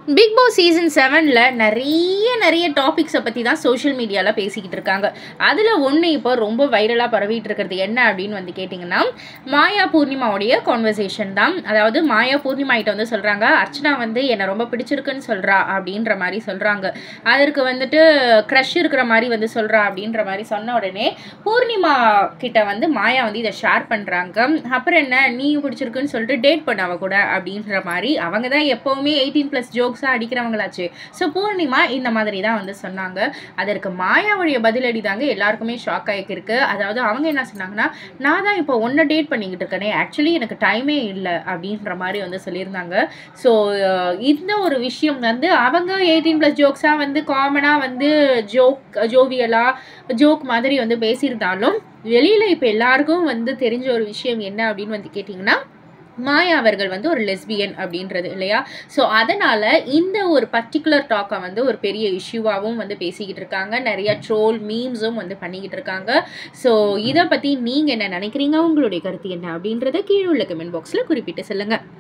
big Boss season செவனில் நிறைய நிறைய டாபிக்ஸை பற்றி தான் சோஷியல் மீடியாவில் பேசிக்கிட்டு இருக்காங்க அதில் ஒன்று இப்போ ரொம்ப வைரலாக பரவிட்டு இருக்கிறது என்ன அப்படின்னு வந்து கேட்டிங்கன்னா மாயா பூர்ணிமாவுடைய கான்வர்சேஷன் தான் அதாவது மாயா பூர்ணிமா கிட்ட வந்து சொல்கிறாங்க அர்ச்சனா வந்து என்னை ரொம்ப பிடிச்சிருக்குன்னு சொல்கிறா அப்படின்ற மாதிரி சொல்கிறாங்க அதற்கு வந்துட்டு க்ரஷ் இருக்கிற மாதிரி வந்து சொல்கிறா அப்படின்ற மாதிரி சொன்ன உடனே பூர்ணிமா கிட்ட வந்து மாயா வந்து இதை ஷேர் பண்ணுறாங்க அப்புறம் என்ன நீ பிடிச்சிருக்குன்னு சொல்லிட்டு டேட் பண்ண அவ கூட அப்படின்ற மாதிரி அவங்க தான் எப்போவுமே எயிட்டீன் ப்ளஸ் ஜோக்ஸாக அடிக்கிறவங்களாச்சு ஸோ பூர்ணிமா இந்த மாதிரி தான் வந்து சொன்னாங்க அதற்கு மாயாவுடைய பதிலடி தாங்க எல்லாருக்குமே ஷாக் ஆகிருக்கு அதாவது அவங்க என்ன சொன்னாங்கன்னா நான் தான் இப்போ ஒன்றை டேட் பண்ணிக்கிட்டு இருக்கேனே ஆக்சுவலி எனக்கு டைமே இல்லை அப்படின்ற மாதிரி வந்து சொல்லியிருந்தாங்க ஸோ இந்த ஒரு விஷயம் வந்து அவங்க எயிட்டீன் ப்ளஸ் ஜோக்ஸாக வந்து காமனாக வந்து ஜோக் ஜோவியலாக ஜோக் மாதிரி வந்து பேசியிருந்தாலும் வெளியில் இப்போ எல்லாருக்கும் வந்து தெரிஞ்ச ஒரு விஷயம் என்ன அப்படின்னு வந்து கேட்டிங்கன்னா மாயா அவர்கள் வந்து ஒரு லெஸ்பியன் அப்படின்றது இல்லையா ஸோ அதனால் இந்த ஒரு பர்டிகுலர் டாக்கை வந்து ஒரு பெரிய இஷ்யூவாகவும் வந்து பேசிக்கிட்டு இருக்காங்க நிறைய ட்ரோல் மீம்ஸும் வந்து பண்ணிக்கிட்டு இருக்காங்க ஸோ இதை பற்றி நீங்கள் என்ன நினைக்கிறீங்க உங்களுடைய கருத்து என்ன அப்படின்றத கீழே உள்ள கமெண்ட் பாக்ஸில் குறிப்பிட்டு சொல்லுங்கள்